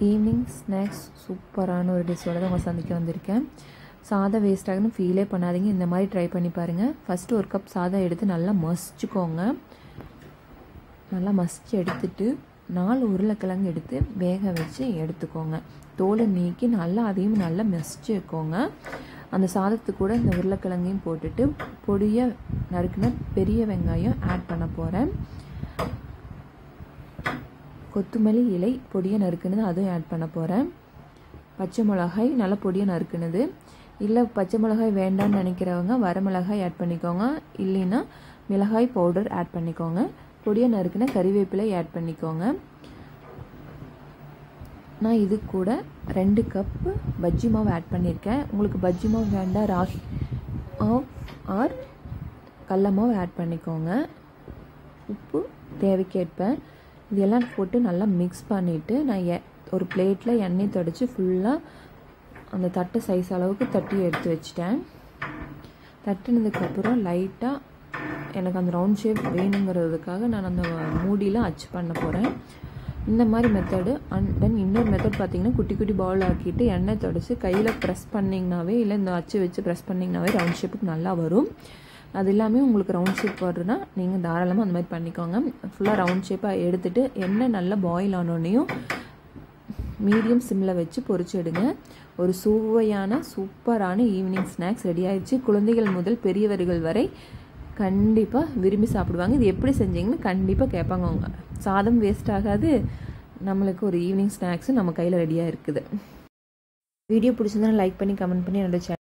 evening snacks சூப்பரான ஒரு டிஷ்ஷோட தான் உங்களை சந்திக்க வந்திருக்கேன் சாதம் வேஸ்ட் ஆகுன்னு ஃபீலே பண்ணாதீங்க இந்த மாதிரி ட்ரை பண்ணி பாருங்கள் ஃபஸ்ட்டு ஒரு கப் சாதம் எடுத்து நல்லா மசிச்சுக்கோங்க நல்லா மசிச்சு எடுத்துட்டு நாலு உருளைக்கிழங்கு எடுத்து வேக வச்சு எடுத்துக்கோங்க தோலை நீக்கி நல்லா அதையும் நல்லா மசிச்சு வைக்கோங்க அந்த சாதத்து கூட இந்த உருளைக்கிழங்கையும் போட்டுட்டு பொடியை நறுக்குன பெரிய வெங்காயம் ஆட் பண்ண போகிறேன் கொத்தமல்லி இலை பொடியை நறுக்குனது அதுவும் ஆட் பண்ண போகிறேன் பச்சை மிளகாய் நல்லா பொடியை நறுக்குனது இல்லை பச்சை மிளகாய் வேண்டாம்னு நினைக்கிறவங்க வரமிளகாய் ஆட் பண்ணிக்கோங்க இல்லைன்னா மிளகாய் பவுடர் ஆட் பண்ணிக்கோங்க பொடியை நறுக்குன கறிவேப்பிலை ஆட் பண்ணிக்கோங்க நான் இது கூட ரெண்டு கப்பு பஜ்ஜி மாவு ஆட் பண்ணியிருக்கேன் உங்களுக்கு பஜ்ஜி மாவு வேண்டாம் ராகி மாவு ஆர் கடல மாவு ஆட் பண்ணிக்கோங்க உப்பு தேவைக்கேற்ப இதெல்லாம் போட்டு நல்லா மிக்ஸ் பண்ணிவிட்டு நான் எ ஒரு பிளேட்டில் எண்ணெய் தொடச்சி ஃபுல்லாக அந்த தட்டு சைஸ் அளவுக்கு தட்டி எடுத்து வச்சிட்டேன் தட்டினதுக்கப்புறம் லைட்டாக எனக்கு அந்த ரவுண்ட் ஷேப் வேணுங்கிறதுக்காக நான் அந்த மூடியில் அச்சு பண்ண போகிறேன் இந்த மாதிரி மெத்தடு அண்ட் தென் இன்னொரு மெத்தட் பார்த்தீங்கன்னா குட்டி குட்டி பவுல் ஆக்கிட்டு எண்ணெய் தொடச்சி கையில் ப்ரெஸ் பண்ணிங்கனாவே இல்லை இந்த அச்சு வச்சு ப்ரெஸ் பண்ணிங்கனாவே ரவுண்ட் ஷேப்புக்கு நல்லா வரும் அது எல்லாமே உங்களுக்கு ரவுண்ட் ஷேப் வருதுன்னா நீங்கள் தாராளமாக அந்த மாதிரி பண்ணிக்கோங்க ஃபுல்லாக ரவுண்ட் ஷேப்பாக எடுத்துகிட்டு எண்ணெய் நல்லா பாயில் ஆனோடனையும் மீடியம் சிம்மில் வச்சு பொரிச்சு எடுங்க ஒரு சுவையான சூப்பரான ஈவினிங் ஸ்நாக்ஸ் ரெடி ஆயிடுச்சு குழந்தைகள் முதல் பெரியவர்கள் வரை கண்டிப்பாக விரும்பி சாப்பிடுவாங்க இது எப்படி செஞ்சீங்கன்னு கண்டிப்பாக கேட்பாங்க அவங்க சாதம் வேஸ்ட் ஆகாது நம்மளுக்கு ஒரு ஈவினிங் ஸ்நாக்ஸும் நம்ம கையில் ரெடியாக இருக்குது வீடியோ பிடிச்சிருந்தா லைக் பண்ணி கமெண்ட் பண்ணி என்னோட